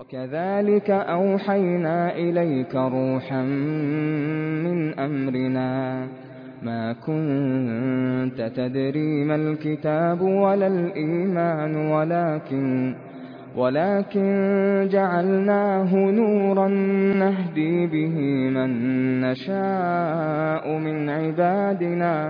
وكذلك أوحينا إليك روحا من أمرنا ما كنت تدري ما الكتاب ولا الإيمان ولكن ولكن جعلناه نورا نهدي به من نشاء من عبادنا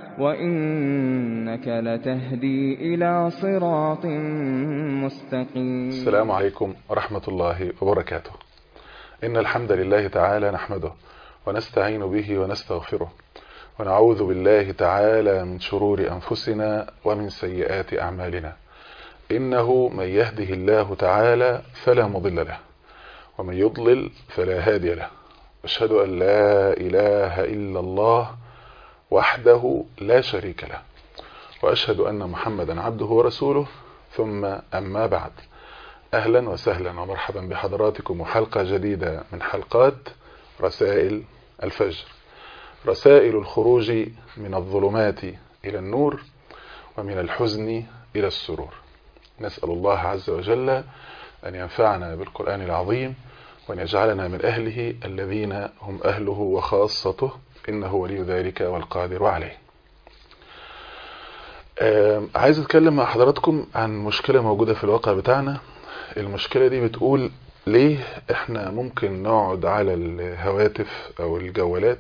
وإنك لتهدي إلى صراط مستقيم السلام عليكم ورحمة الله وبركاته إن الحمد لله تعالى نحمده ونستعين به ونستغفره ونعوذ بالله تعالى من شرور أنفسنا ومن سيئات أعمالنا إنه من يهده الله تعالى فلا مضل له ومن يضلل فلا هادي له أشهد أن لا إله إلا الله وحده لا شريك له وأشهد أن محمدا عبده ورسوله ثم أما بعد أهلا وسهلا ومرحبا بحضراتكم وحلقة جديدة من حلقات رسائل الفجر رسائل الخروج من الظلمات إلى النور ومن الحزن إلى السرور نسأل الله عز وجل أن ينفعنا بالقرآن العظيم وأن يجعلنا من أهله الذين هم أهله وخاصته إنه ولي ذلك والقادر عليه عايز أتكلم مع حضراتكم عن مشكلة موجودة في الواقع بتاعنا المشكلة دي بتقول ليه احنا ممكن نقعد على الهواتف او الجوالات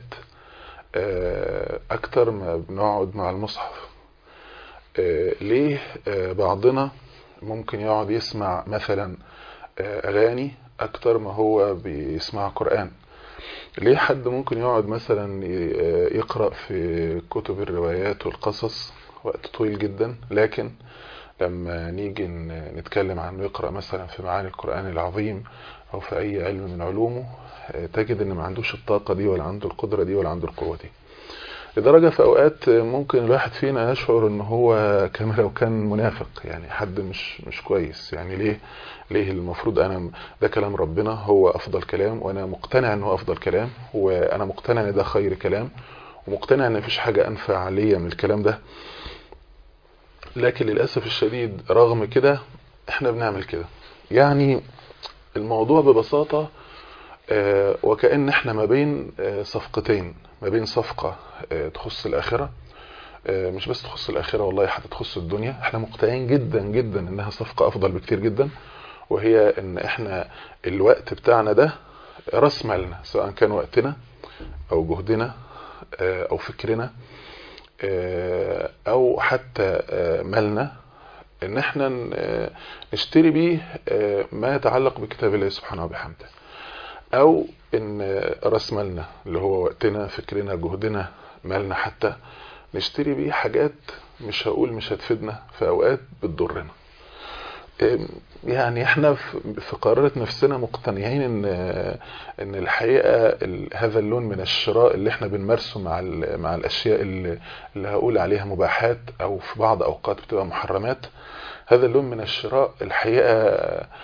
اكتر ما بنقعد مع المصحف ليه بعضنا ممكن يقعد يسمع مثلا اغاني اكتر ما هو بيسمع قرآن ليه حد ممكن يقعد مثلا يقرأ في كتب الروايات والقصص وقت طويل جدا لكن لما نيجي نتكلم عن يقرأ مثلا في معاني القرآن العظيم او في اي علم من علومه تجد ان ما عندوش الطاقة دي ولا عنده القدرة دي ولا عنده القوة دي لدرجة في اوقات ممكن الواحد فينا يشعر ان هو كما لو كان منافق يعني حد مش مش كويس يعني ليه ليه المفروض انا ده كلام ربنا هو افضل كلام وانا مقتنع انه افضل كلام وانا مقتنع ان ده خير كلام ومقتنع ان مفيش حاجة انفع ليا من الكلام ده لكن للأسف الشديد رغم كده احنا بنعمل كده يعني الموضوع ببساطة وكأن احنا ما بين صفقتين ما بين صفقة تخص الآخرة مش بس تخص الآخرة والله حتى تخص الدنيا احنا مقتنعين جدا جدا انها صفقة افضل بكتير جدا وهي ان احنا الوقت بتاعنا ده راس مالنا سواء كان وقتنا او جهدنا او فكرنا او حتى مالنا ان احنا نشتري بيه ما يتعلق بكتاب الله سبحانه وبحمده او ان راس مالنا اللي هو وقتنا فكرنا جهدنا مالنا حتى نشتري بيه حاجات مش هقول مش هتفيدنا في اوقات بتضرنا يعني احنا في قرارة نفسنا مقتنعين ان ان الحقيقة هذا اللون من الشراء اللي احنا بنمارسه مع مع الاشياء اللي, اللي هقول عليها مباحات او في بعض اوقات بتبقى محرمات هذا اللون من الشراء الحقيقة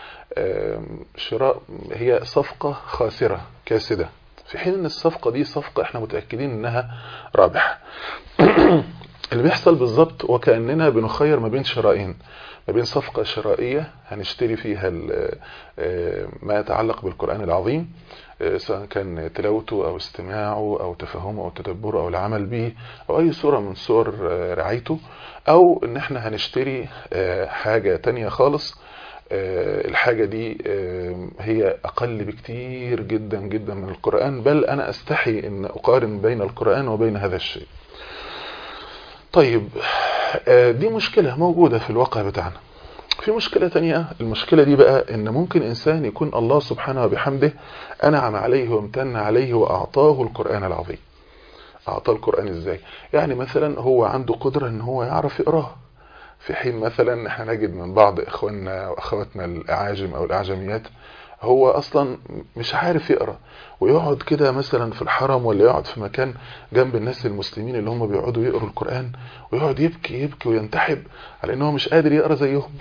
شراء هي صفقة خاسرة كاسدة في حين ان الصفقة دي صفقة احنا متأكدين انها رابحة اللي بيحصل بالظبط وكأننا بنخير ما بين شرائين ما بين صفقة شرائية هنشتري فيها ما يتعلق بالقرآن العظيم سواء كان تلاوته أو استماعه أو تفهمه أو تدبره أو العمل به أو أي صورة من صور رعايته أو إن احنا هنشتري حاجة تانية خالص الحاجة دي هي أقل بكتير جدا جدا من القرآن بل أنا أستحي أن أقارن بين القرآن وبين هذا الشيء طيب دي مشكلة موجودة في الواقع بتاعنا في مشكلة تانية المشكلة دي بقى ان ممكن انسان يكون الله سبحانه وبحمده انعم عليه وامتن عليه واعطاه القرآن العظيم اعطاه القرآن ازاي يعني مثلا هو عنده قدرة ان هو يعرف يقراه في حين مثلا احنا نجد من بعض اخواننا واخواتنا الاعاجم او الاعجميات هو اصلا مش عارف يقرا ويقعد كده مثلا في الحرم ولا يقعد في مكان جنب الناس المسلمين اللي هم بيقعدوا يقروا القرآن ويقعد يبكي يبكي وينتحب على ان هو مش قادر يقرا زيهم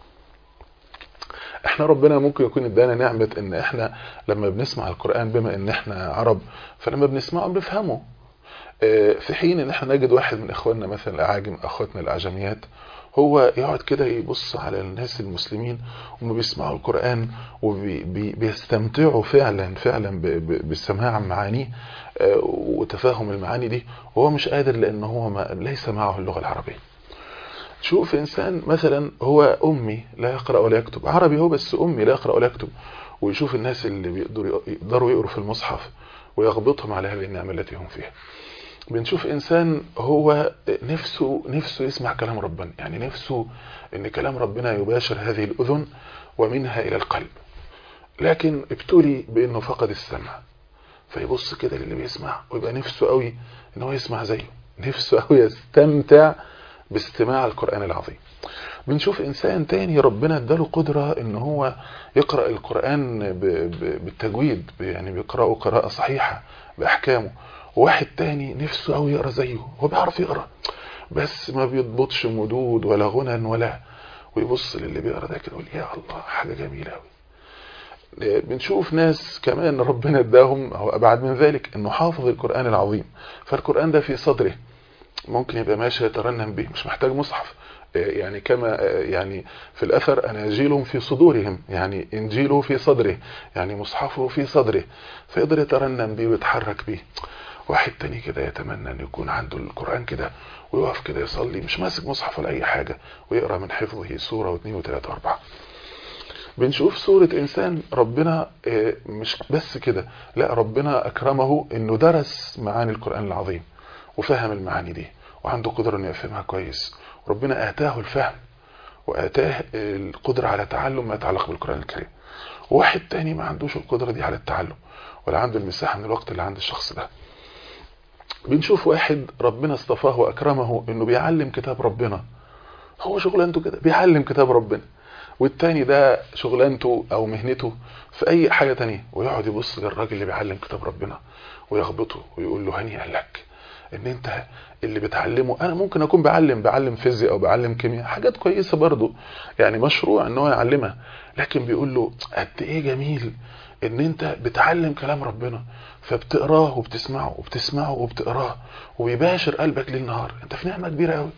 احنا ربنا ممكن يكون ادانا نعمة ان احنا لما بنسمع القرآن بما ان احنا عرب فلما بنسمعه بنفهمه في حين ان احنا نجد واحد من اخواننا مثلا الاعاجم اخواتنا الاعجميات هو يقعد كده يبص على الناس المسلمين وما بيسمعوا القرآن وبيستمتعوا فعلا فعلا بالسماع معانيه وتفاهم المعاني دي وهو مش قادر لان هو ما ليس معه اللغة العربية شوف انسان مثلا هو امي لا يقرأ ولا يكتب عربي هو بس امي لا يقرأ ولا يكتب ويشوف الناس اللي بيقدروا يقدروا يقروا في المصحف ويغبطهم على هذه النعمة التي هم فيها بنشوف انسان هو نفسه نفسه يسمع كلام ربنا يعني نفسه ان كلام ربنا يباشر هذه الاذن ومنها الى القلب لكن ابتلي بانه فقد السمع فيبص كده للي بيسمع ويبقى نفسه قوي ان هو يسمع زيه نفسه قوي يستمتع باستماع القرآن العظيم بنشوف انسان تاني ربنا اداله قدرة ان هو يقرأ القرآن بالتجويد يعني بيقرأه قراءة صحيحة باحكامه واحد تاني نفسه قوي يقرا زيه هو بيعرف يقرا بس ما بيضبطش مدود ولا غنى ولا ويبص للي بيقرا ده كده يقول يا الله حاجه جميله قوي بنشوف ناس كمان ربنا اداهم او ابعد من ذلك انه حافظ القران العظيم فالقران ده في صدره ممكن يبقى ماشي يترنم به مش محتاج مصحف يعني كما يعني في الأثر أناجيلهم في صدورهم يعني إنجيله في صدره يعني مصحفه في صدره فيقدر يترنم به ويتحرك به واحد تاني كده يتمنى أن يكون عنده القرآن كده ويقف كده يصلي مش ماسك مصحف ولا أي حاجة ويقرأ من حفظه سورة واثنين وثلاثة واربعة بنشوف سورة إنسان ربنا مش بس كده لا ربنا أكرمه أنه درس معاني القرآن العظيم وفهم المعاني دي وعنده قدرة أنه يفهمها كويس ربنا آتاه الفهم وآتاه القدرة على تعلم ما يتعلق بالقرآن الكريم وواحد تاني ما عندوش القدرة دي على التعلم ولا عنده المساحة من الوقت اللي عند الشخص ده بنشوف واحد ربنا اصطفاه وأكرمه انه بيعلم كتاب ربنا هو شغلانته كده بيعلم كتاب ربنا والتاني ده شغلانته او مهنته في اي حاجة تانية ويقعد يبص للراجل اللي بيعلم كتاب ربنا ويغبطه ويقول له هنيئا لك ان انت اللي بتعلمه انا ممكن اكون بعلم بعلم فيزياء او بعلم كيمياء حاجات كويسة برضو يعني مشروع ان هو يعلمها لكن بيقول له قد ايه جميل ان انت بتعلم كلام ربنا فبتقراه وبتسمعه وبتسمعه وبتقراه وبيباشر قلبك ليل نهار انت في نعمة كبيرة قوي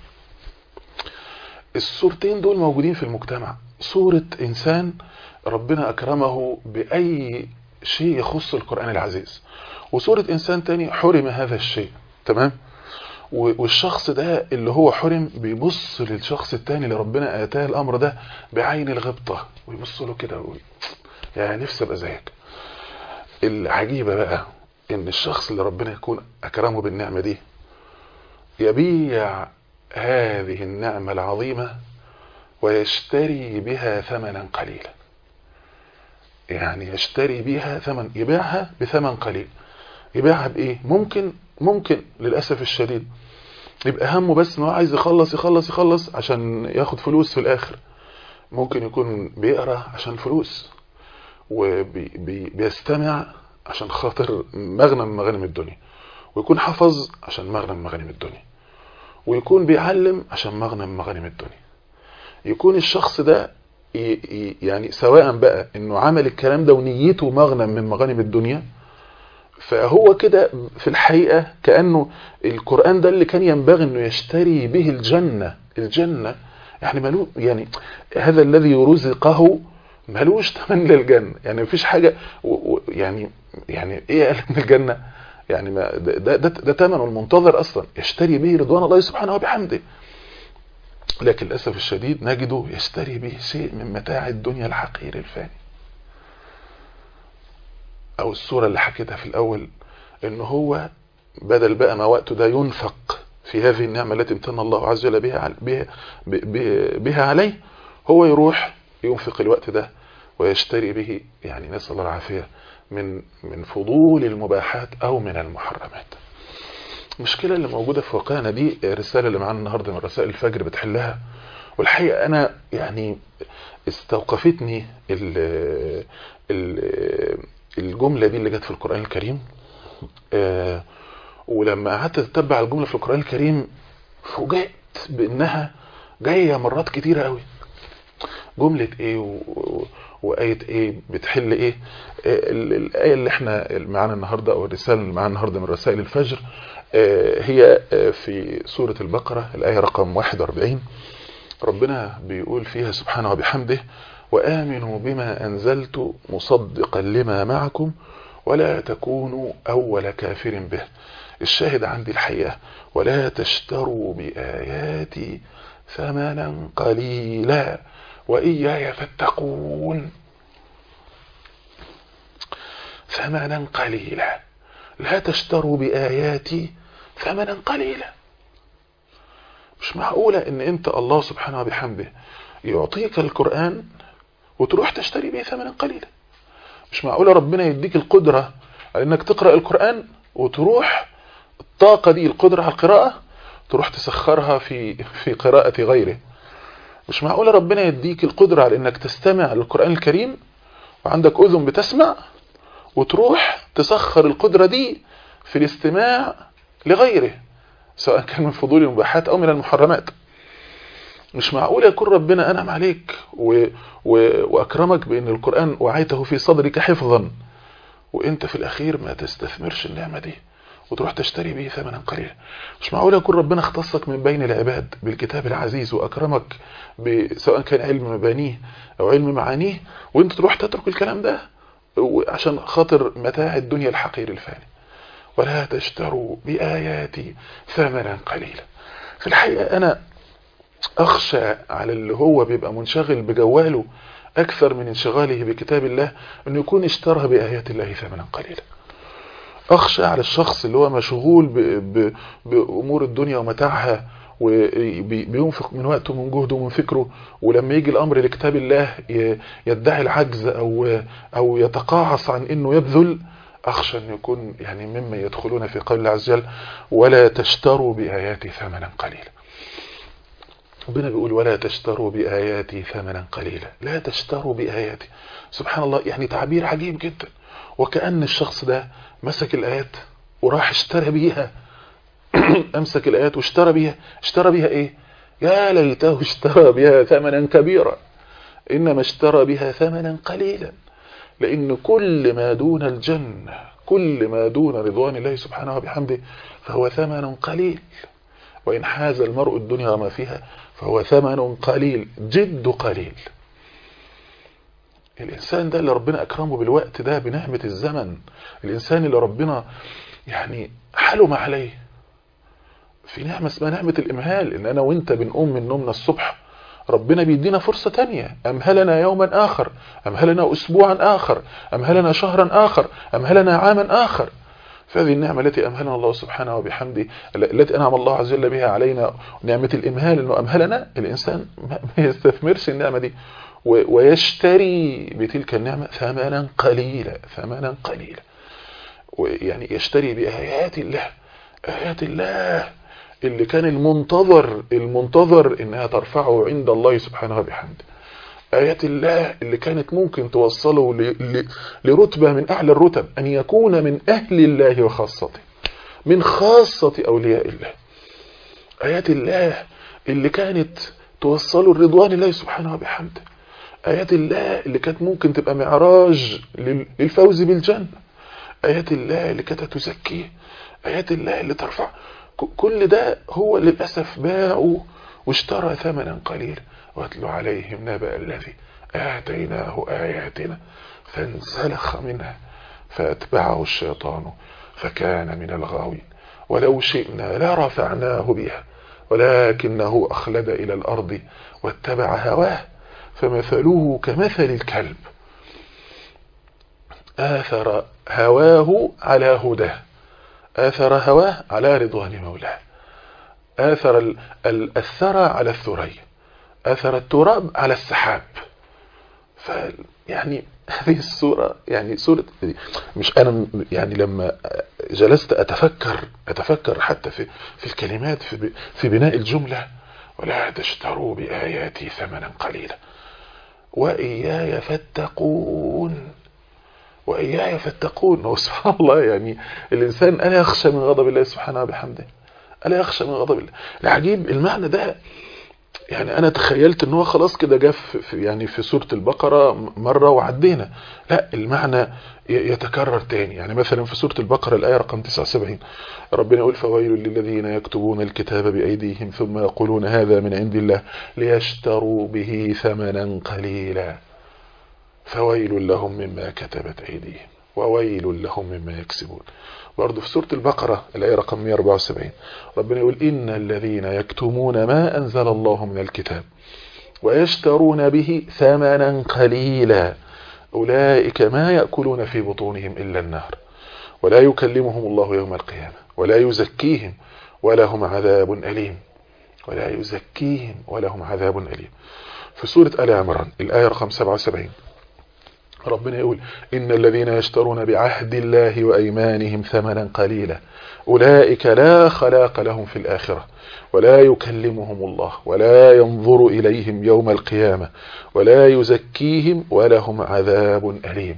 الصورتين دول موجودين في المجتمع صورة انسان ربنا اكرمه باي شيء يخص القرآن العزيز وصورة انسان تاني حرم هذا الشيء تمام والشخص ده اللي هو حرم بيبص للشخص التاني اللي ربنا اتاه الامر ده بعين الغبطة ويبص له كده ويقول يعني نفسي ابقى زيك العجيبة بقى ان الشخص اللي ربنا يكون اكرمه بالنعمة دي يبيع هذه النعمة العظيمة ويشتري بها ثمنا قليلا يعني يشتري بها ثمن يبيعها بثمن قليل يبيعها بايه ممكن ممكن للأسف الشديد يبقى همه بس ان هو عايز يخلص يخلص يخلص عشان ياخد فلوس في الاخر ممكن يكون بيقرا عشان فلوس وبيستمع عشان خاطر مغنم من مغانم الدنيا ويكون حفظ عشان مغنم من مغانم الدنيا ويكون بيعلم عشان مغنم من مغانم الدنيا يكون الشخص ده يعني سواء بقى انه عمل الكلام ده ونيته مغنم من مغانم الدنيا فهو كده في الحقيقة كأنه القرآن ده اللي كان ينبغي انه يشتري به الجنة الجنة يعني ملو يعني هذا الذي رزقه ملوش تمن للجنة يعني مفيش حاجة يعني يعني ايه قال من الجنة يعني ما ده ده, ده, ده ثمنه المنتظر اصلا يشتري به رضوان الله سبحانه وبحمده لكن للاسف الشديد نجده يشتري به شيء من متاع الدنيا الحقير الفاني او الصورة اللي حكيتها في الاول ان هو بدل بقى ما وقته ده ينفق في هذه النعمة التي امتن الله عز وجل بها, بها, بها عليه هو يروح ينفق الوقت ده ويشتري به يعني نسأل الله العافية من من فضول المباحات او من المحرمات المشكلة اللي موجودة في واقعنا دي الرسالة اللي معانا النهاردة من رسائل الفجر بتحلها والحقيقة انا يعني استوقفتني ال ال الجملة دي اللي جت في القرآن الكريم آه ولما قعدت اتتبع الجملة في القرآن الكريم فوجئت بانها جاية مرات كتيرة قوي جملة ايه و... و... وآية ايه بتحل ايه ال- الآية اللي احنا معانا النهاردة او الرسالة اللي معانا النهاردة من رسائل الفجر آه، هي آه، في سورة البقرة الآية رقم 41 ربنا بيقول فيها سبحانه وبحمده وآمنوا بما أنزلت مصدقا لما معكم ولا تكونوا أول كافر به الشاهد عندي الحقيقة ولا تشتروا بآياتي ثمنا قليلا وإياي فاتقون ثمنا قليلا لا تشتروا بآياتي ثمنا قليلا مش معقولة ان انت الله سبحانه وبحمده يعطيك القرآن وتروح تشتري به ثمنا قليلا مش معقولة ربنا يديك القدرة على انك تقرأ القرآن وتروح الطاقة دي القدرة على القراءة تروح تسخرها في في قراءة غيره مش معقولة ربنا يديك القدرة على انك تستمع للقرآن الكريم وعندك اذن بتسمع وتروح تسخر القدرة دي في الاستماع لغيره سواء كان من فضول المباحات او من المحرمات مش معقول يكون ربنا انعم عليك و... و... واكرمك بان القرآن وعيته في صدرك حفظا وانت في الاخير ما تستثمرش النعمة دي وتروح تشتري به ثمنا قليلا مش معقول يكون ربنا اختصك من بين العباد بالكتاب العزيز واكرمك ب... سواء كان علم مبانيه او علم معانيه وانت تروح تترك الكلام ده عشان خاطر متاع الدنيا الحقير الفاني ولا تشتروا بآياتي ثمنا قليلا في الحقيقة أنا أخشى على اللي هو بيبقى منشغل بجواله أكثر من انشغاله بكتاب الله أنه يكون اشترى بآيات الله ثمنا قليلا أخشى على الشخص اللي هو مشغول ب... ب... بأمور الدنيا ومتاعها وبينفق من وقته ومن جهده ومن فكره ولما يجي الأمر لكتاب الله يدعي العجز أو, أو يتقاعس عن أنه يبذل أخشى أن يكون يعني مما يدخلون في قول الله عز وجل ولا تشتروا بآياتي ثمنا قليلا ربنا بيقول ولا تشتروا بآياتي ثمنا قليلا لا تشتروا بآياتي سبحان الله يعني تعبير عجيب جدا وكأن الشخص ده مسك الآيات وراح اشترى بيها امسك الآيات واشترى بيها اشترى بيها ايه يا ليته اشترى بها ثمنا كبيرا إنما اشترى بها ثمنا قليلا لأن كل ما دون الجنة كل ما دون رضوان الله سبحانه وبحمده فهو ثمن قليل وإن حاز المرء الدنيا وما فيها فهو ثمن قليل جد قليل الإنسان ده اللي ربنا أكرمه بالوقت ده بنعمة الزمن الإنسان اللي ربنا يعني حلم عليه في نعمة اسمها نعمة الإمهال إن أنا وإنت بنقوم من نومنا الصبح ربنا بيدينا فرصة تانية أمهلنا يوما آخر أمهلنا أسبوعا آخر أمهلنا شهرا آخر أمهلنا عاما آخر فهذه النعمة التي أمهلنا الله سبحانه وبحمده التي أنعم الله عز وجل بها علينا نعمة الإمهال أنه أمهلنا الإنسان ما يستثمرش النعمة دي ويشتري بتلك النعمة ثمنا قليلا ثمنا قليلا يعني يشتري بآيات الله آيات الله اللي كان المنتظر المنتظر انها ترفعه عند الله سبحانه وبحمده آيات الله اللي كانت ممكن توصله لرتبة من أعلى الرتب أن يكون من أهل الله وخاصته من خاصة أولياء الله آيات الله اللي كانت توصله الرضوان الله سبحانه وبحمده آيات الله اللي كانت ممكن تبقى معراج للفوز بالجنة آيات الله اللي كانت تزكيه آيات الله اللي ترفع كل ده هو للأسف باعه واشترى ثمنا قليلا واتلو عليهم نبأ الذي آتيناه آياتنا فانسلخ منها فأتبعه الشيطان فكان من الغاوين ولو شئنا لرفعناه بها ولكنه أخلد إلى الأرض واتبع هواه فمثله كمثل الكلب آثر هواه على هداه آثر هواه على رضوان مولاه آثر الثرى على الثريا آثر التراب على السحاب ف يعني هذه السورة يعني سورة مش أنا يعني لما جلست أتفكر أتفكر حتى في في الكلمات في في بناء الجملة ولا تشتروا بآياتي ثمنا قليلا وإياي فاتقون وإياي فاتقون وسبحان الله يعني الإنسان ألا يخشى من غضب الله سبحانه وبحمده ألا يخشى من غضب الله العجيب المعنى ده يعني انا تخيلت ان هو خلاص كده جه في يعني في سوره البقره مره وعدينا لا المعنى يتكرر تاني يعني مثلا في سوره البقره الايه رقم 79 ربنا يقول فويل للذين يكتبون الكتاب بايديهم ثم يقولون هذا من عند الله ليشتروا به ثمنا قليلا فويل لهم مما كتبت ايديهم وويل لهم مما يكسبون برضه في سورة البقرة الآية رقم 174 ربنا يقول إن الذين يكتمون ما أنزل الله من الكتاب ويشترون به ثمنا قليلا أولئك ما يأكلون في بطونهم إلا النار ولا يكلمهم الله يوم القيامة ولا يزكيهم ولهم عذاب أليم ولا يزكيهم ولهم عذاب أليم في سورة آل عمران الآية رقم 77 ربنا يقول إن الذين يشترون بعهد الله وأيمانهم ثمنا قليلا أولئك لا خلاق لهم في الآخرة ولا يكلمهم الله ولا ينظر إليهم يوم القيامة ولا يزكيهم ولهم عذاب أليم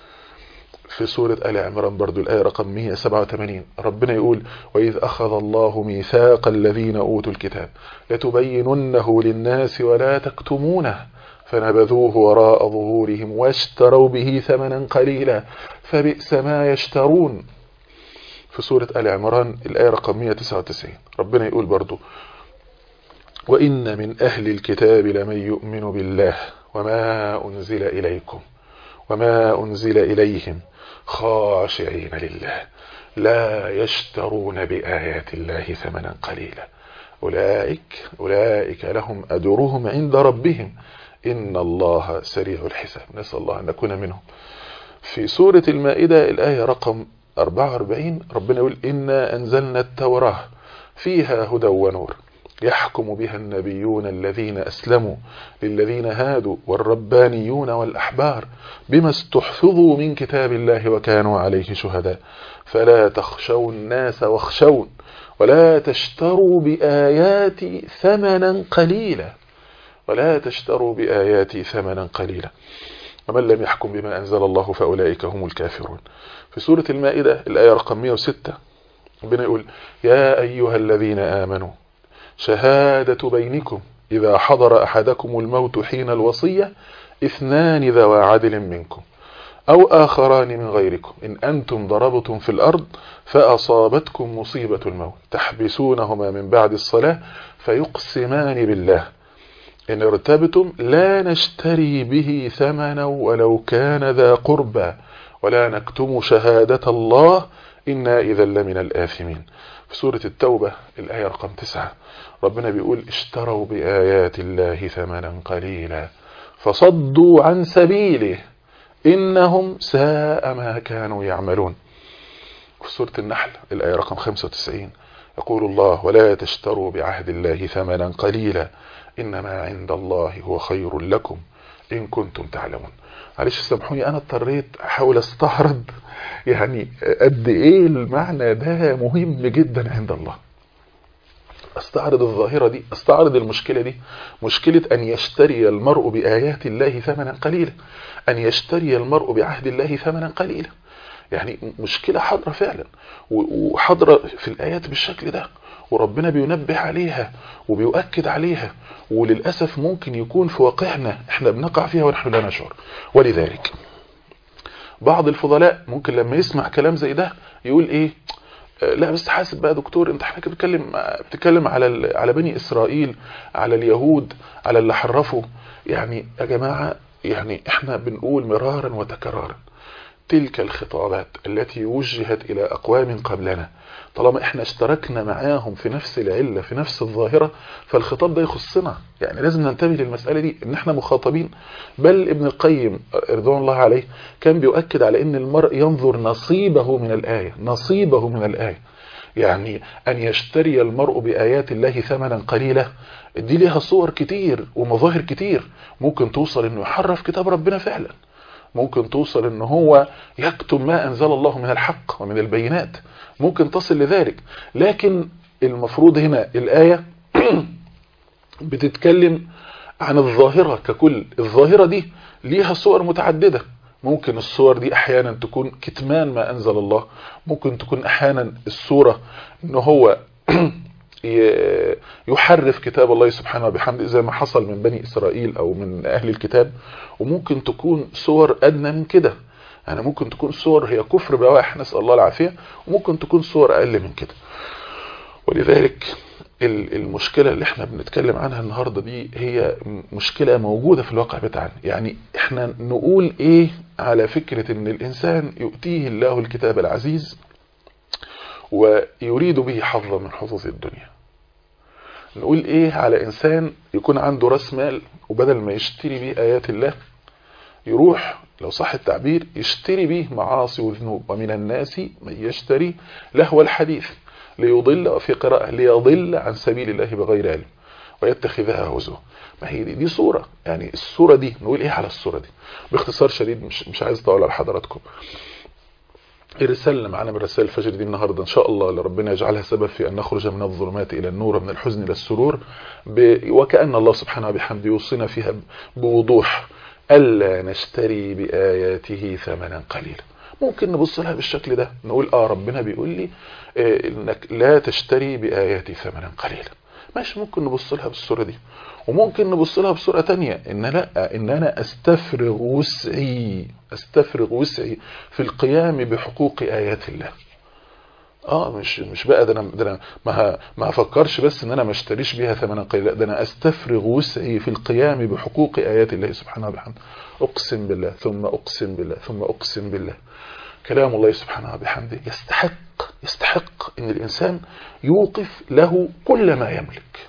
في سورة آل عمران برضو الآية رقم 187 ربنا يقول وإذ أخذ الله ميثاق الذين أوتوا الكتاب لتبيننه للناس ولا تكتمونه فنبذوه وراء ظهورهم واشتروا به ثمنا قليلا فبئس ما يشترون في سورة آل عمران الآية رقم 199 ربنا يقول برضو وإن من أهل الكتاب لمن يؤمن بالله وما أنزل إليكم وما أنزل إليهم خاشعين لله لا يشترون بآيات الله ثمنا قليلا أولئك, أولئك لهم أجرهم عند ربهم إن الله سريع الحساب نسأل الله أن نكون منهم في سورة المائدة الآية رقم 44 ربنا يقول إنا أنزلنا التوراة فيها هدى ونور يحكم بها النبيون الذين أسلموا للذين هادوا والربانيون والأحبار بما استحفظوا من كتاب الله وكانوا عليه شهداء فلا تخشوا الناس واخشون ولا تشتروا بآياتي ثمنا قليلا ولا تشتروا بآياتي ثمنا قليلا ومن لم يحكم بما أنزل الله فأولئك هم الكافرون في سورة المائدة الآية رقم 106 ربنا يقول يا أيها الذين آمنوا شهادة بينكم إذا حضر أحدكم الموت حين الوصية اثنان ذوى عدل منكم أو آخران من غيركم إن أنتم ضربتم في الأرض فأصابتكم مصيبة الموت تحبسونهما من بعد الصلاة فيقسمان بالله إن ارتبتم لا نشتري به ثمنا ولو كان ذا قربى ولا نكتم شهادة الله إنا إذا لمن الآثمين في سورة التوبة الآية رقم تسعة ربنا بيقول اشتروا بآيات الله ثمنا قليلا فصدوا عن سبيله إنهم ساء ما كانوا يعملون في سورة النحل الآية رقم 95 يقول الله ولا تشتروا بعهد الله ثمنا قليلا إنما عند الله هو خير لكم إن كنتم تعلمون معلش سامحوني أنا اضطريت أحاول استعرض يعني قد إيه المعنى ده مهم جدا عند الله استعرض الظاهرة دي استعرض المشكلة دي مشكلة أن يشتري المرء بآيات الله ثمنا قليلا أن يشتري المرء بعهد الله ثمنا قليلا يعني مشكلة حاضرة فعلا وحاضرة في الآيات بالشكل ده وربنا بينبه عليها وبيؤكد عليها وللأسف ممكن يكون في واقعنا احنا بنقع فيها ونحن لا نشعر ولذلك بعض الفضلاء ممكن لما يسمع كلام زي ده يقول ايه لا بس حاسب بقى دكتور انت احنا بتتكلم بتتكلم على على بني اسرائيل على اليهود على اللي حرفوا يعني يا جماعه يعني احنا بنقول مرارا وتكرارا تلك الخطابات التي وجهت الى اقوام قبلنا طالما احنا اشتركنا معاهم في نفس العلة في نفس الظاهرة فالخطاب ده يخصنا يعني لازم ننتبه للمسألة دي ان احنا مخاطبين بل ابن القيم رضوان الله عليه كان بيؤكد على ان المرء ينظر نصيبه من الآية نصيبه من الآية يعني أن يشتري المرء بآيات الله ثمنا قليلا دي لها صور كتير ومظاهر كتير ممكن توصل انه يحرف كتاب ربنا فعلا ممكن توصل ان هو يكتم ما انزل الله من الحق ومن البينات ممكن تصل لذلك لكن المفروض هنا الآية بتتكلم عن الظاهرة ككل الظاهرة دي ليها صور متعددة ممكن الصور دي احيانا تكون كتمان ما انزل الله ممكن تكون احيانا الصورة ان هو يحرف كتاب الله سبحانه وبحمده زي ما حصل من بني إسرائيل أو من أهل الكتاب وممكن تكون صور أدنى من كده يعني ممكن تكون صور هي كفر بواح نسأل الله العافية وممكن تكون صور أقل من كده ولذلك المشكلة اللي احنا بنتكلم عنها النهاردة دي هي مشكلة موجودة في الواقع بتاعنا يعني احنا نقول ايه على فكرة ان الانسان يؤتيه الله الكتاب العزيز ويريد به حظا من حظوظ الدنيا نقول ايه على انسان يكون عنده راس مال وبدل ما يشتري به ايات الله يروح لو صح التعبير يشتري به معاصي وذنوب ومن الناس من يشتري لهو الحديث ليضل وفي قراءة ليضل عن سبيل الله بغير علم ويتخذها هزوا ما هي دي, دي صورة يعني الصورة دي نقول ايه على الصورة دي باختصار شديد مش, مش عايز اطول على حضراتكم الرسالة اللي معانا من رسائل الفجر دي النهاردة ان شاء الله اللي ربنا يجعلها سبب في ان نخرج من الظلمات الى النور ومن الحزن الى السرور ب... وكأن الله سبحانه وبحمده يوصينا فيها بوضوح ألا نشتري بآياته ثمنا قليلا ممكن نبص لها بالشكل ده نقول اه ربنا بيقول لي إيه انك لا تشتري بآياتي ثمنا قليلا ماشي ممكن نبص لها بالصورة دي وممكن نبص لها بصورة تانية ان لا ان انا استفرغ وسعي استفرغ وسعي في القيام بحقوق ايات الله اه مش مش بقى ده انا ده انا ما ما افكرش بس ان انا ما اشتريش بيها ثمنا قليلا ده انا استفرغ وسعي في القيام بحقوق ايات الله سبحانه وبحمده اقسم بالله ثم اقسم بالله ثم اقسم بالله كلام الله سبحانه وبحمده يستحق يستحق ان الانسان يوقف له كل ما يملك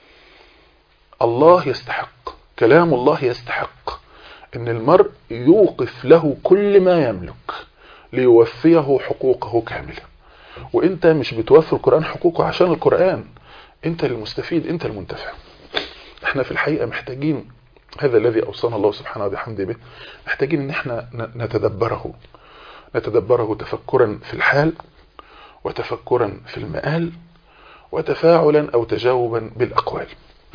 الله يستحق كلام الله يستحق ان المرء يوقف له كل ما يملك ليوفيه حقوقه كامله وانت مش بتوفي القرآن حقوقه عشان القرآن انت المستفيد انت المنتفع احنا في الحقيقة محتاجين هذا الذي اوصانا الله سبحانه وبحمده به محتاجين ان احنا نتدبره نتدبره تفكرا في الحال وتفكرا في المآل وتفاعلا او تجاوبا بالاقوال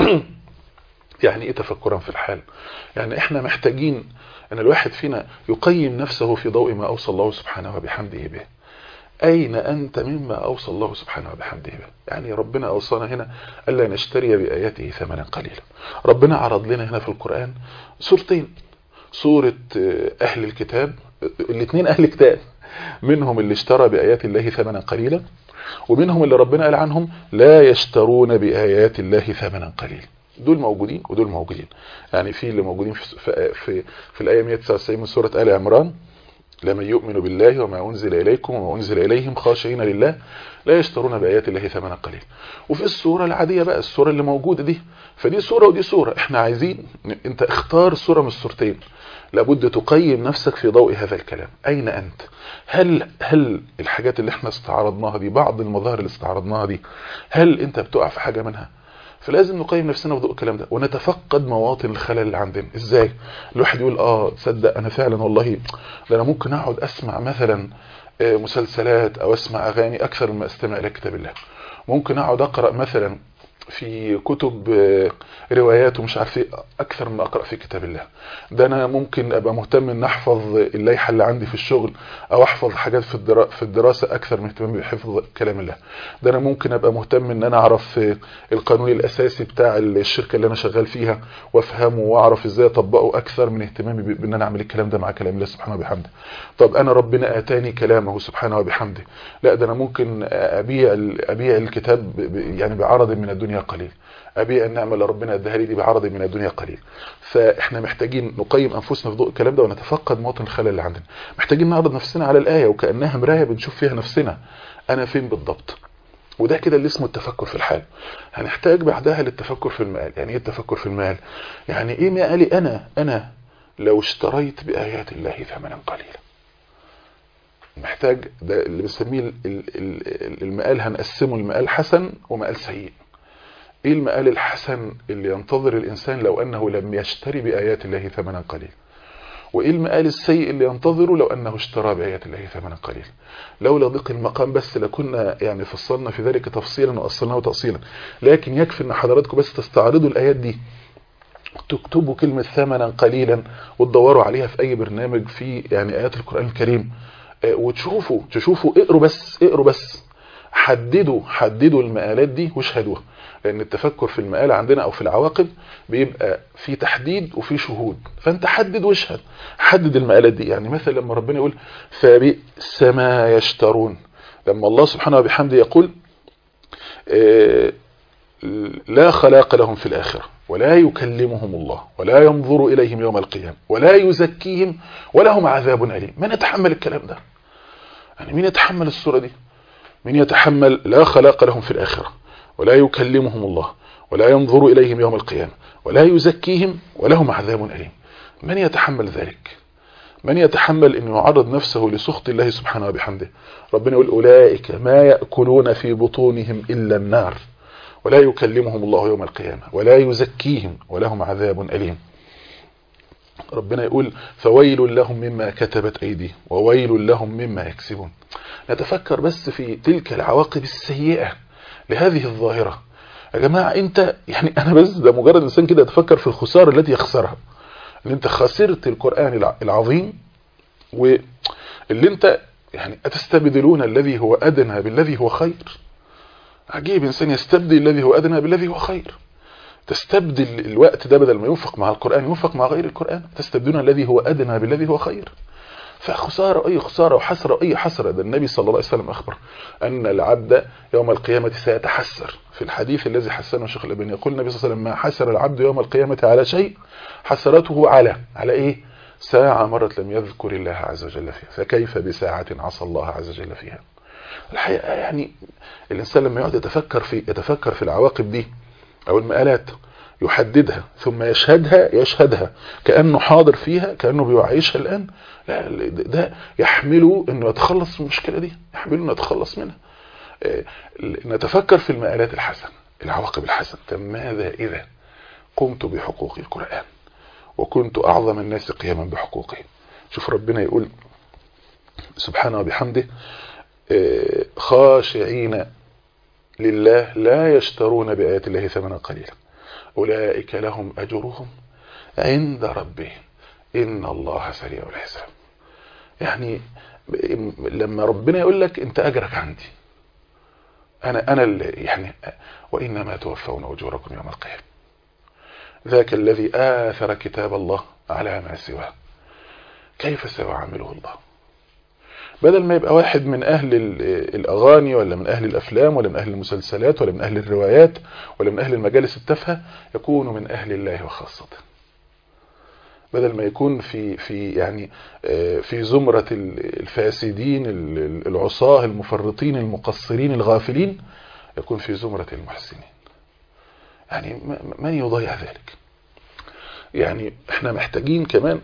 يعني ايه تفكرا في الحال يعني احنا محتاجين ان الواحد فينا يقيم نفسه في ضوء ما اوصى الله سبحانه وبحمده به أين أنت مما أوصى الله سبحانه وبحمده به يعني ربنا أوصانا هنا ألا نشتري بآياته ثمنا قليلا ربنا عرض لنا هنا في القرآن سورتين سورة أهل الكتاب الاثنين أهل الكتاب منهم اللي اشترى بآيات الله ثمنا قليلا ومنهم اللي ربنا قال عنهم لا يشترون بآيات الله ثمنا قليلا دول موجودين ودول موجودين يعني في اللي موجودين في, في, في, في الآية 199 من سورة آل عمران لمن يؤمن بالله وما أنزل إليكم وما أنزل إليهم خاشعين لله لا يشترون بآيات الله ثمنا قليلا وفي السورة العادية بقى السورة اللي موجودة دي فدي سورة ودي سورة احنا عايزين انت اختار سورة من السورتين لابد تقيم نفسك في ضوء هذا الكلام أين أنت هل هل الحاجات اللي احنا استعرضناها دي بعض المظاهر اللي استعرضناها دي هل انت بتقع في حاجة منها فلازم نقيم نفسنا في ضوء الكلام ده ونتفقد مواطن الخلل اللي عندنا ازاي الواحد يقول اه تصدق انا فعلا والله ده انا ممكن اقعد اسمع مثلا مسلسلات او اسمع اغاني اكثر مما استمع الى كتاب الله ممكن اقعد اقرا مثلا في كتب روايات ومش عارف ايه اكثر من اقرا في كتاب الله ده انا ممكن ابقى مهتم ان احفظ اللائحه اللي عندي في الشغل او احفظ حاجات في في الدراسه اكثر من اهتمامي بحفظ كلام الله ده انا ممكن ابقى مهتم ان انا اعرف القانون الاساسي بتاع الشركه اللي انا شغال فيها وافهمه واعرف ازاي اطبقه اكثر من اهتمامي بان انا اعمل الكلام ده مع كلام الله سبحانه وبحمده طب انا ربنا اتاني كلامه سبحانه وبحمده لا ده انا ممكن ابيع ابيع الكتاب يعني بعرض من الدنيا قليل أبيع النعمة اللي ربنا اداها لي دي بعرض من الدنيا قليل فإحنا محتاجين نقيم أنفسنا في ضوء الكلام ده ونتفقد مواطن الخلل اللي عندنا محتاجين نعرض نفسنا على الآية وكأنها مراية بنشوف فيها نفسنا أنا فين بالضبط وده كده اللي اسمه التفكر في الحال هنحتاج بعدها للتفكر في المال يعني ايه التفكر في المال يعني ايه مالي انا انا لو اشتريت بآيات الله ثمنا قليلا محتاج ده اللي بنسميه المقال هنقسمه المقال حسن ومقال سيء ايه المقال الحسن اللي ينتظر الانسان لو انه لم يشتري بآيات الله ثمنا قليلا وايه المقال السيء اللي ينتظره لو انه اشترى بآيات الله ثمنا قليلا لولا ضيق المقام بس لكنا يعني فصلنا في ذلك تفصيلا واصلناه تأصيلا لكن يكفي ان حضراتكم بس تستعرضوا الايات دي تكتبوا كلمة ثمنا قليلا وتدوروا عليها في اي برنامج في يعني ايات القرآن الكريم وتشوفوا تشوفوا اقروا بس اقروا بس حددوا حددوا المقالات دي واشهدوها لان التفكر في المقالة عندنا او في العواقب بيبقى في تحديد وفي شهود فانت حدد واشهد حدد المقالات دي يعني مثلا لما ربنا يقول فبئس ما يشترون لما الله سبحانه وبحمده يقول لا خلاق لهم في الآخرة ولا يكلمهم الله ولا ينظر إليهم يوم القيامة ولا يزكيهم ولهم عذاب أليم من يتحمل الكلام ده يعني مين يتحمل الصورة دي من يتحمل لا خلاق لهم في الآخرة ولا يكلمهم الله ولا ينظر إليهم يوم القيامة ولا يزكيهم ولهم عذاب أليم من يتحمل ذلك من يتحمل أن يعرض نفسه لسخط الله سبحانه وبحمده ربنا يقول أولئك ما يأكلون في بطونهم إلا النار ولا يكلمهم الله يوم القيامة ولا يزكيهم ولهم عذاب أليم ربنا يقول فويل لهم مما كتبت أيديهم وويل لهم مما يكسبون نتفكر بس في تلك العواقب السيئة لهذه الظاهرة يا جماعة انت يعني انا بس ده مجرد انسان كده يتفكر في الخسارة التي يخسرها ان انت خسرت القرآن العظيم واللي انت يعني اتستبدلون الذي هو ادنى بالذي هو خير عجيب انسان يستبدل الذي هو ادنى بالذي هو خير تستبدل الوقت ده بدل ما ينفق مع القرآن ينفق مع غير القرآن تستبدلون الذي هو ادنى بالذي هو خير فخسارة أي خسارة وحسرة أي حسرة ده النبي صلى الله عليه وسلم أخبر أن العبد يوم القيامة سيتحسر في الحديث الذي حسنه الشيخ الأبني يقول النبي صلى الله عليه وسلم ما حسر العبد يوم القيامة على شيء حسرته على على إيه ساعة مرت لم يذكر الله عز وجل فيها فكيف بساعة عصى الله عز وجل فيها الحقيقة يعني الإنسان لما يقعد يتفكر في يتفكر في العواقب دي أو المآلات يحددها ثم يشهدها يشهدها كأنه حاضر فيها كأنه بيعيشها الآن لا ده يحمله انه يتخلص من المشكلة دي يحمله انه يتخلص منها نتفكر في المآلات الحسنة العواقب الحسنة ماذا إذا قمت بحقوق القرآن وكنت أعظم الناس قياما بحقوقه شوف ربنا يقول سبحانه وبحمده خاشعين لله لا يشترون بآيات الله ثمنا قليلا أولئك لهم أجرهم عند ربهم إن الله سريع الحساب يعني لما ربنا يقول لك أنت أجرك عندي أنا أنا اللي يعني وإنما توفون أجوركم يوم القيامة ذاك الذي آثر كتاب الله على ما سواه كيف سيعامله الله بدل ما يبقى واحد من أهل الأغاني ولا من أهل الأفلام ولا من أهل المسلسلات ولا من أهل الروايات ولا من أهل المجالس التافهة يكون من أهل الله وخاصة بدل ما يكون في في يعني في زمرة الفاسدين العصاه المفرطين المقصرين الغافلين يكون في زمرة المحسنين يعني من يضيع ذلك يعني احنا محتاجين كمان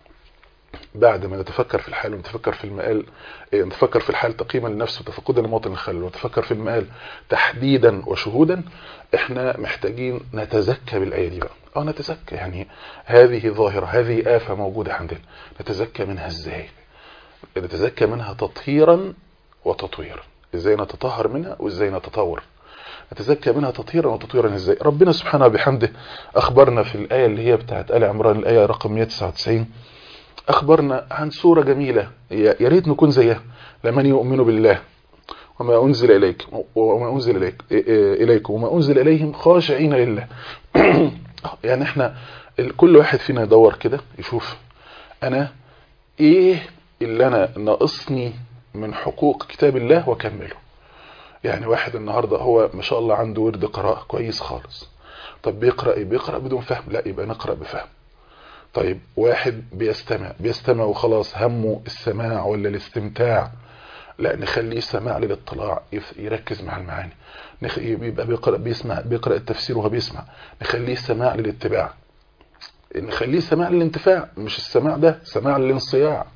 بعد ما نتفكر في الحال ونتفكر في المقال نتفكر في الحال تقييما للنفس وتفقدا لموطن الخلل ونتفكر في المقال تحديدا وشهودا احنا محتاجين نتزكى بالآية دي بقى اه نتزكى يعني هذه ظاهرة هذه آفة موجودة عندنا نتزكى منها ازاي نتزكى منها تطهيرا وتطويرا ازاي نتطهر منها وازاي نتطور نتزكى منها تطهيرا وتطويرا ازاي ربنا سبحانه وبحمده اخبرنا في الآية اللي هي بتاعت آل عمران الآية رقم 199 أخبرنا عن صورة جميلة يا ريت نكون زيها لمن يؤمن بالله وما أنزل إليك وما أنزل إليك إليكم وما أنزل إليهم خاشعين لله يعني احنا كل واحد فينا يدور كده يشوف أنا إيه اللي أنا ناقصني من حقوق كتاب الله وكمله يعني واحد النهاردة هو ما شاء الله عنده ورد قراءة كويس خالص طب بيقرأ إيه بيقرأ بدون فهم لا يبقى نقرأ بفهم طيب واحد بيستمع بيستمع وخلاص همه السماع ولا الاستمتاع لا نخليه سماع للاطلاع يركز مع المعاني يبقى بيقرأ بيسمع بيقرأ التفسير وهو بيسمع نخليه سماع للاتباع نخليه سماع للانتفاع مش السماع ده سماع للانصياع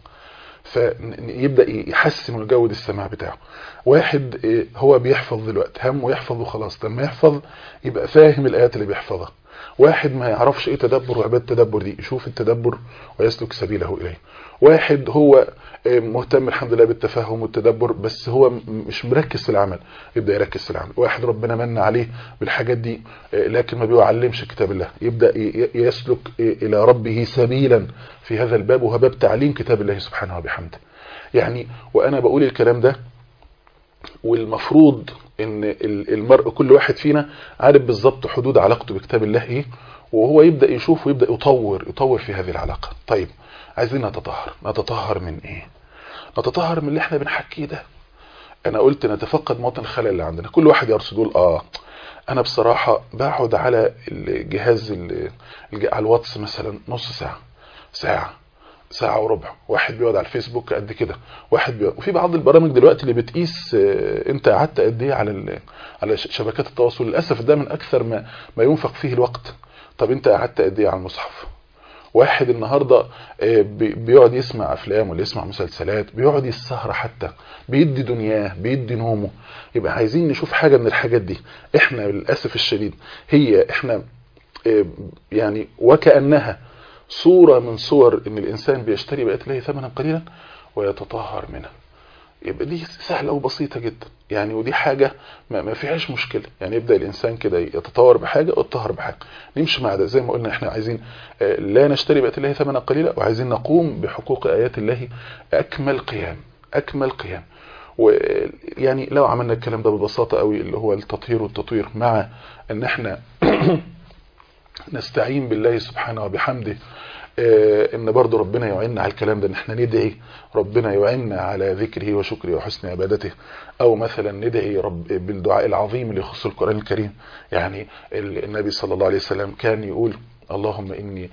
فيبدأ يحسن من جودة السماع بتاعه واحد هو بيحفظ دلوقتي همه يحفظ وخلاص لما يحفظ يبقى فاهم الآيات اللي بيحفظها واحد ما يعرفش ايه تدبر وعباد التدبر دي يشوف التدبر ويسلك سبيله اليه واحد هو مهتم الحمد لله بالتفهم والتدبر بس هو مش مركز في العمل يبدأ يركز في العمل واحد ربنا من عليه بالحاجات دي لكن ما بيعلمش كتاب الله يبدأ يسلك الى ربه سبيلا في هذا الباب وهو باب تعليم كتاب الله سبحانه وبحمده يعني وانا بقول الكلام ده والمفروض ان المرء كل واحد فينا عارف بالظبط حدود علاقته بكتاب الله ايه وهو يبدأ يشوف ويبدأ يطور يطور في هذه العلاقة طيب عايزين نتطهر نتطهر من ايه نتطهر من اللي احنا بنحكيه ده انا قلت نتفقد مواطن الخلل اللي عندنا كل واحد يرصد يقول اه انا بصراحة بقعد على الجهاز على الواتس مثلا نص ساعة ساعة ساعة وربع واحد بيقعد على الفيسبوك قد كده واحد بيقعد وفي بعض البرامج دلوقتي اللي بتقيس انت قعدت قد ايه على على شبكات التواصل للاسف ده من اكثر ما ما ينفق فيه الوقت طب انت قعدت قد ايه على المصحف واحد النهاردة بيقعد يسمع افلام ولا يسمع مسلسلات بيقعد يسهر حتى بيدي دنياه بيدي نومه يبقى عايزين نشوف حاجة من الحاجات دي احنا للأسف الشديد هي احنا يعني وكأنها صورة من صور ان الانسان بيشتري بقيت له ثمنا قليلا ويتطهر منها يبقى دي سهلة وبسيطة جدا يعني ودي حاجة ما, ما فيهاش مشكلة يعني يبدأ الإنسان كده يتطور بحاجة ويتطهر بحاجة نمشي مع ده زي ما قلنا احنا عايزين لا نشتري بقيت الله ثمنا قليلا وعايزين نقوم بحقوق آيات الله أكمل قيام أكمل قيام ويعني لو عملنا الكلام ده ببساطة قوي اللي هو التطهير والتطوير مع ان احنا نستعين بالله سبحانه وبحمده ان برضو ربنا يعيننا على الكلام ده ان احنا ندعي ربنا يعيننا على ذكره وشكره وحسن عبادته او مثلا ندعي رب بالدعاء العظيم اللي يخص القرآن الكريم يعني النبي صلى الله عليه وسلم كان يقول اللهم إني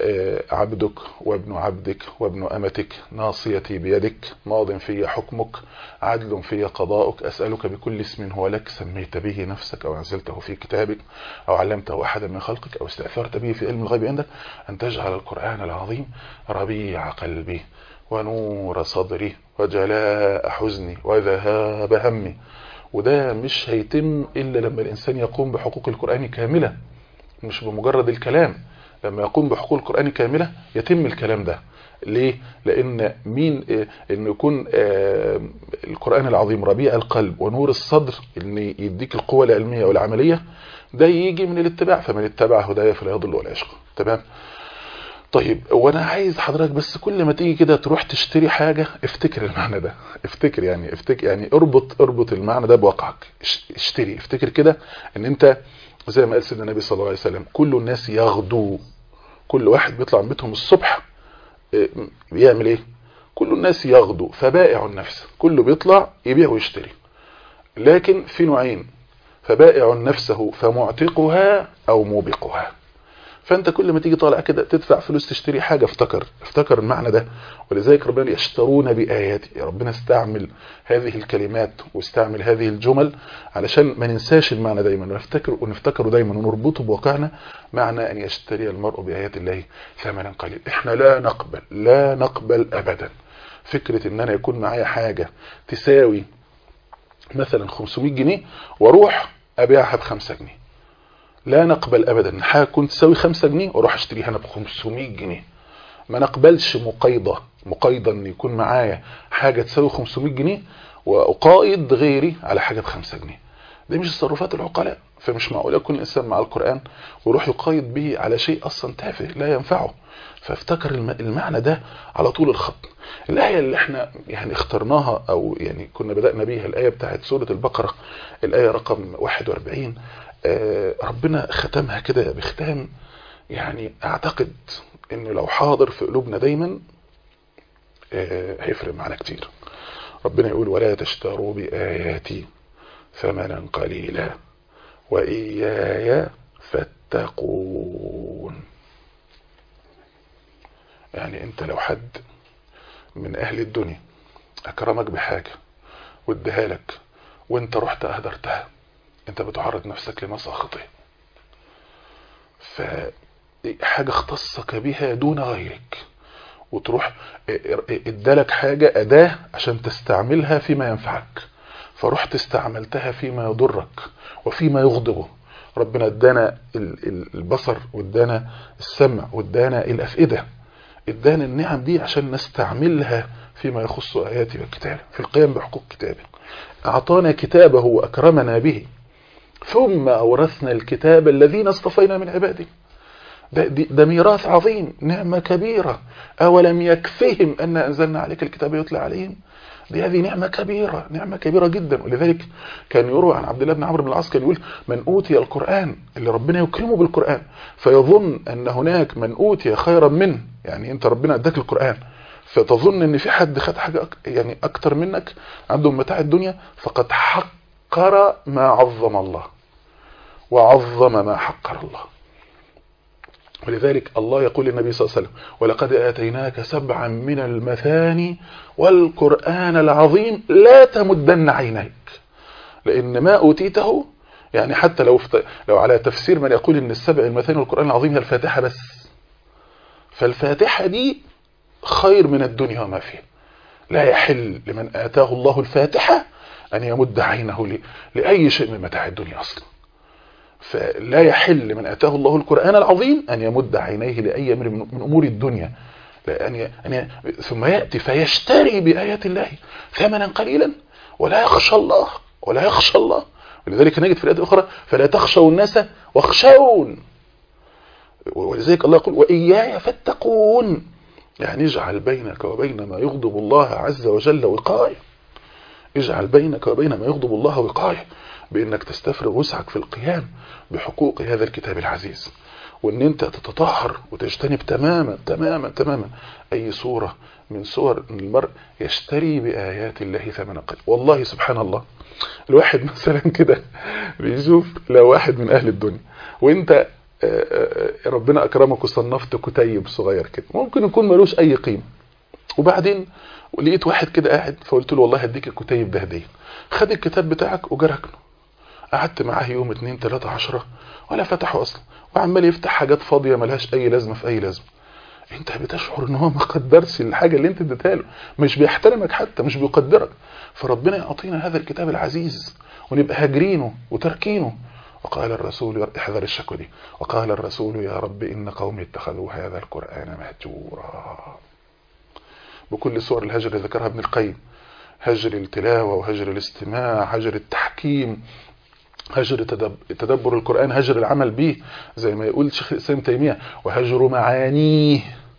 عبدك وابن عبدك وابن أمتك ناصيتي بيدك ماض في حكمك عدل في قضاؤك أسألك بكل اسم هو لك سميت به نفسك أو أنزلته في كتابك أو علمته أحدا من خلقك أو استأثرت به في علم الغيب عندك أن تجعل القرآن العظيم ربيع قلبي ونور صدري وجلاء حزني وذهاب همي وده مش هيتم إلا لما الإنسان يقوم بحقوق القرآن كاملة مش بمجرد الكلام لما يقوم بحقوق القرآن كاملة يتم الكلام ده ليه؟ لأن مين إن يكون القرآن العظيم ربيع القلب ونور الصدر إن يديك القوة العلمية والعملية ده يجي من الاتباع فمن اتبع هدايا فلا يضل ولا يشقى تمام؟ طيب وانا عايز حضرتك بس كل ما تيجي كده تروح تشتري حاجة افتكر المعنى ده افتكر يعني افتكر يعني اربط اربط المعنى ده بواقعك اشتري افتكر كده ان انت زي ما قال سيدنا النبي صلى الله عليه وسلم كل الناس يغدو كل واحد بيطلع من بيتهم الصبح بيعمل ايه كل الناس يغدو فبائع النفس كله بيطلع يبيع ويشتري لكن في نوعين فبائع نفسه فمعتقها او موبقها فانت كل ما تيجي طالع كده تدفع فلوس تشتري حاجة افتكر افتكر المعنى ده ولذلك ربنا يشترون بآياتي ربنا استعمل هذه الكلمات واستعمل هذه الجمل علشان ما ننساش المعنى دايما ونفتكر ونفتكره دايما ونربطه بواقعنا معنى ان يشتري المرء بآيات الله ثمنا قليل احنا لا نقبل لا نقبل ابدا فكرة ان انا يكون معايا حاجة تساوي مثلا 500 جنيه واروح ابيعها بخمسة جنيه لا نقبل ابدا حاجه كنت تساوي 5 جنيه واروح اشتريها انا ب 500 جنيه ما نقبلش مقايضه مقايضه ان يكون معايا حاجه تساوي 500 جنيه واقايض غيري على حاجه ب 5 جنيه دي مش تصرفات العقلاء فمش معقول يكون الانسان مع القران ويروح يقايض به على شيء اصلا تافه لا ينفعه فافتكر المعنى ده على طول الخط الآية اللي احنا يعني اخترناها او يعني كنا بدأنا بيها الآية بتاعت سورة البقرة الآية رقم 41 ربنا ختمها كده بختام يعني اعتقد انه لو حاضر في قلوبنا دايما هيفرق معنا كتير ربنا يقول ولا تشتروا بآياتي ثمنا قليلا وإياي فاتقون يعني انت لو حد من اهل الدنيا اكرمك بحاجة واديها لك وانت رحت اهدرتها انت بتعرض نفسك لمساخطه فحاجة اختصك بها دون غيرك وتروح ادالك حاجة اداة عشان تستعملها فيما ينفعك فرحت استعملتها فيما يضرك وفيما يغضبه ربنا ادانا البصر وادانا السمع وادانا الافئدة ادانا النعم دي عشان نستعملها فيما يخص اياته وكتابه في القيام بحقوق كتابه اعطانا كتابه واكرمنا به ثم أورثنا الكتاب الذين اصطفينا من عباده ده, ده ميراث عظيم نعمة كبيرة أولم يكفهم أن أنزلنا عليك الكتاب يتلى عليهم دي هذه نعمة كبيرة نعمة كبيرة جدا ولذلك كان يروى عن عبد الله بن عمرو بن العاص كان يقول من أوتي القرآن اللي ربنا يكرمه بالقرآن فيظن أن هناك من أوتي خيرا منه يعني أنت ربنا أداك القرآن فتظن أن في حد خد حاجة يعني أكتر منك عنده متاع الدنيا فقد حقر ما عظم الله وعظم ما حقر الله ولذلك الله يقول للنبي صلى الله عليه وسلم ولقد آتيناك سبعا من المثاني والقرآن العظيم لا تمدن عينيك لأن ما أوتيته يعني حتى لو لو على تفسير من يقول ان السبع المثاني والقرآن العظيم هي الفاتحة بس فالفاتحة دي خير من الدنيا وما فيها لا يحل لمن آتاه الله الفاتحة أن يمد عينه لأي شيء من متاع الدنيا أصلا فلا يحل لمن أتاه الله القرآن العظيم أن يمد عينيه لأي أمر من أمور الدنيا لأن أن ثم يأتي فيشتري بآيات الله ثمنا قليلا ولا يخشى الله ولا يخشى الله ولذلك نجد في الآيات الأخرى فلا تخشوا الناس واخشون ولذلك الله يقول وإياي فاتقون يعني اجعل بينك وبين ما يغضب الله عز وجل وقاية اجعل بينك وبين ما يغضب الله وقاية بانك تستفرغ وسعك في القيام بحقوق هذا الكتاب العزيز وان انت تتطهر وتجتنب تماما تماما تماما اي صورة من صور المرء يشتري بآيات الله ثمنا قليلا والله سبحان الله الواحد مثلا كده بيشوف لو واحد من اهل الدنيا وانت ربنا اكرمك وصنفت كتيب صغير كده ممكن يكون ملوش اي قيمة وبعدين ولقيت واحد كده قاعد فقلت له والله هديك الكتيب ده هديه خد الكتاب بتاعك وجركنه قعدت معاه يوم اتنين تلاتة عشرة ولا فتحه اصلا وعمال يفتح حاجات فاضية ملهاش اي لازمة في اي لازمة انت بتشعر ان هو ما قدرش الحاجة اللي انت اديتها له مش بيحترمك حتى مش بيقدرك فربنا يعطينا هذا الكتاب العزيز ونبقى هاجرينه وتركينه وقال الرسول احذر الشكوى دي وقال الرسول يا رب ان قومي اتخذوا هذا القرآن مهجورا بكل صور الهجر اللي ذكرها ابن القيم هجر التلاوة وهجر الاستماع هجر التحكيم هجر تدبر القرآن هجر العمل به زي ما يقول شيخ الإسلام تيمية وهجر معانيه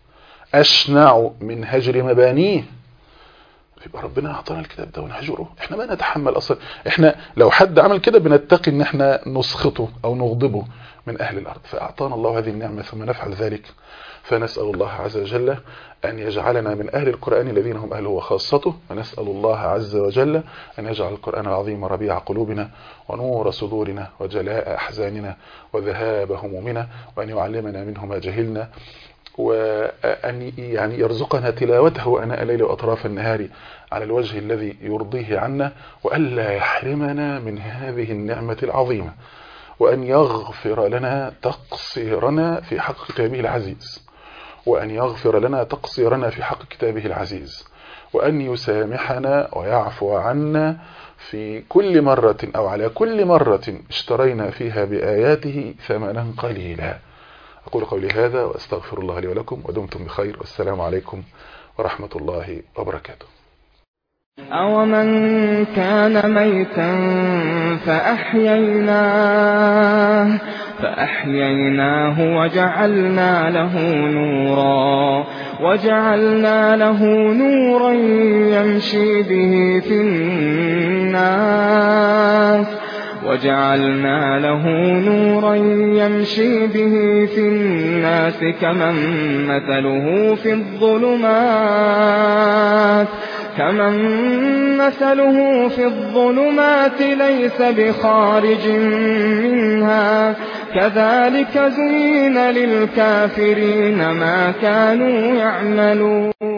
أشنع من هجر مبانيه يبقى ربنا أعطانا الكتاب ده ونهجره احنا ما نتحمل أصلا احنا لو حد عمل كده بنتقي ان احنا نسخطه أو نغضبه من أهل الأرض فأعطانا الله هذه النعمة ثم نفعل ذلك فنسأل الله عز وجل أن يجعلنا من أهل القرآن الذين هم أهله وخاصته ونسأل الله عز وجل أن يجعل القرآن العظيم ربيع قلوبنا ونور صدورنا وجلاء أحزاننا وذهاب همومنا وأن يعلمنا منه ما جهلنا وأن يعني يرزقنا تلاوته أناء الليل وأطراف النهار على الوجه الذي يرضيه عنا وألا يحرمنا من هذه النعمة العظيمة وأن يغفر لنا تقصيرنا في حق كتابه العزيز وأن يغفر لنا تقصيرنا في حق كتابه العزيز وأن يسامحنا ويعفو عنا في كل مرة أو على كل مرة اشترينا فيها بآياته ثمنا قليلا أقول قولي هذا وأستغفر الله لي ولكم ودمتم بخير والسلام عليكم ورحمة الله وبركاته أومن كان ميتا فأحييناه فأحييناه وجعلنا له نورا وجعلنا له نورا يمشي به في الناس وجعلنا له نورا يمشي به في الناس كمن مثله في الظلمات كمن مثله في الظلمات ليس بخارج منها كذلك زين للكافرين ما كانوا يعملون